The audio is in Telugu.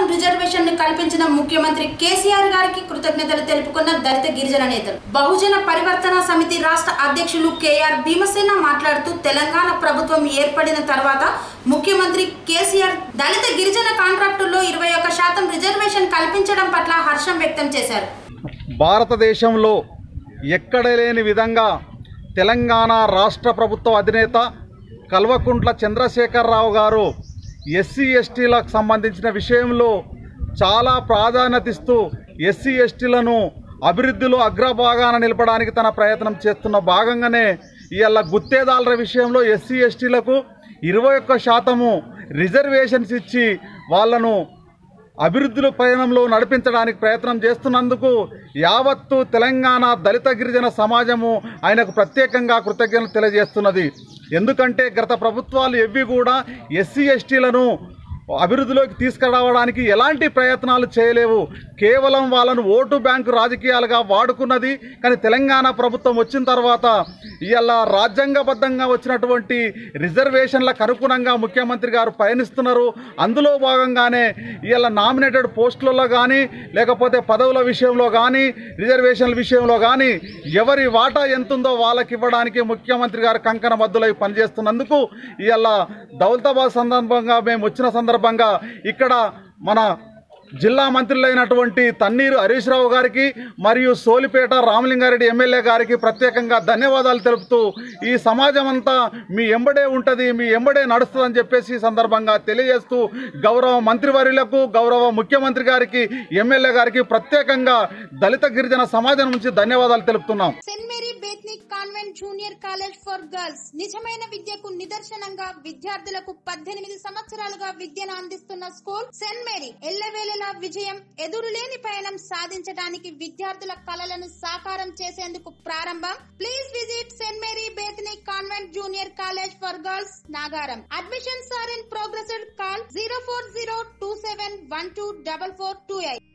శాతం రిజర్వేషన్ ను కల్పించిన ముఖ్యమంత్రి కేసీఆర్ గారికి కృతజ్ఞతలు తెలుపుకున్న దళిత గిరిజన నేతలు బహుజన పరివర్తన సమితి రాష్ట్ర అధ్యక్షులు కేఆర్ భీమసేన మాట్లాడుతూ తెలంగాణ ప్రభుత్వం ఏర్పడిన తర్వాత ముఖ్యమంత్రి కేసీఆర్ దళిత గిరిజన కాంట్రాక్టుల్లో ఇరవై ఒక్క శాతం రిజర్వేషన్ కల్పించడం పట్ల హర్షం వ్యక్తం చేశారు భారతదేశంలో ఎక్కడ లేని విధంగా తెలంగాణ రాష్ట్ర ప్రభుత్వ అధినేత కల్వకుంట్ల చంద్రశేఖరరావు గారు ఎస్సీ ఎస్టీలకు సంబంధించిన విషయంలో చాలా ప్రాధాన్యత ఇస్తూ ఎస్సీ ఎస్టీలను అభివృద్ధిలో అగ్రభాగాన నిలపడానికి తన ప్రయత్నం చేస్తున్న భాగంగానే ఇవాళ గుత్తేదారుల విషయంలో ఎస్సీ ఎస్టీలకు ఇరవై ఒక్క శాతము రిజర్వేషన్స్ ఇచ్చి వాళ్ళను అభివృద్ధుల పయనంలో నడిపించడానికి ప్రయత్నం చేస్తున్నందుకు యావత్తు తెలంగాణ దళిత గిరిజన సమాజము ఆయనకు ప్రత్యేకంగా కృతజ్ఞతలు తెలియజేస్తున్నది ఎందుకంటే గత ప్రభుత్వాలు ఎవ్వి కూడా ఎస్సీ ఎస్టీలను అభివృద్ధిలోకి తీసుకురావడానికి ఎలాంటి ప్రయత్నాలు చేయలేవు కేవలం వాళ్ళను ఓటు బ్యాంకు రాజకీయాలుగా వాడుకున్నది కానీ తెలంగాణ ప్రభుత్వం వచ్చిన తర్వాత ఇవాళ రాజ్యాంగబద్ధంగా వచ్చినటువంటి రిజర్వేషన్లకు అనుగుణంగా ముఖ్యమంత్రి గారు పయనిస్తున్నారు అందులో భాగంగానే ఇవాళ నామినేటెడ్ పోస్టులలో కానీ లేకపోతే పదవుల విషయంలో కానీ రిజర్వేషన్ల విషయంలో కానీ ఎవరి వాటా ఎంతుందో వాళ్ళకి ఇవ్వడానికి ముఖ్యమంత్రి గారు కంకణ మద్దులై పనిచేస్తున్నందుకు ఇవాళ దౌలతాబాద్ సందర్భంగా మేము వచ్చిన సందర్భంగా ఇక్కడ మన జిల్లా మంత్రులైనటువంటి తన్నీరు హరీష్ రావు గారికి మరియు సోలిపేట రామలింగారెడ్డి ఎమ్మెల్యే గారికి ప్రత్యేకంగా ధన్యవాదాలు తెలుపుతూ ఈ సమాజం అంతా మీ ఎంబడే ఉంటుంది మీ ఎంబడే నడుస్తుందని చెప్పేసి ఈ సందర్భంగా తెలియజేస్తూ గౌరవ మంత్రివర్యులకు గౌరవ ముఖ్యమంత్రి గారికి ఎమ్మెల్యే గారికి ప్రత్యేకంగా దళిత గిరిజన సమాజం నుంచి ధన్యవాదాలు తెలుపుతున్నాం సెయింట్ మేరీ బేత్నిక్ convent junior college for girls నిజమైన విద్యకు నిదర్శనంగా విద్యార్థులకు పద్దెనిమిది సంవత్సరాలుగా విద్యను అందిస్తున్న స్కూల్ సెయింట్ మేరీ ఎల్లవేళలా విజయం ఎదురులేని పయనం సాధించడానికి విద్యార్థుల కలలను సాకారం చేసేందుకు ప్రారంభం ప్లీజ్ విజిట్ సెయింట్ మేరీ బేత్నిక్ convent junior college for girls Nagaram admissions are in progress call zero four zero two seven one two double four two eight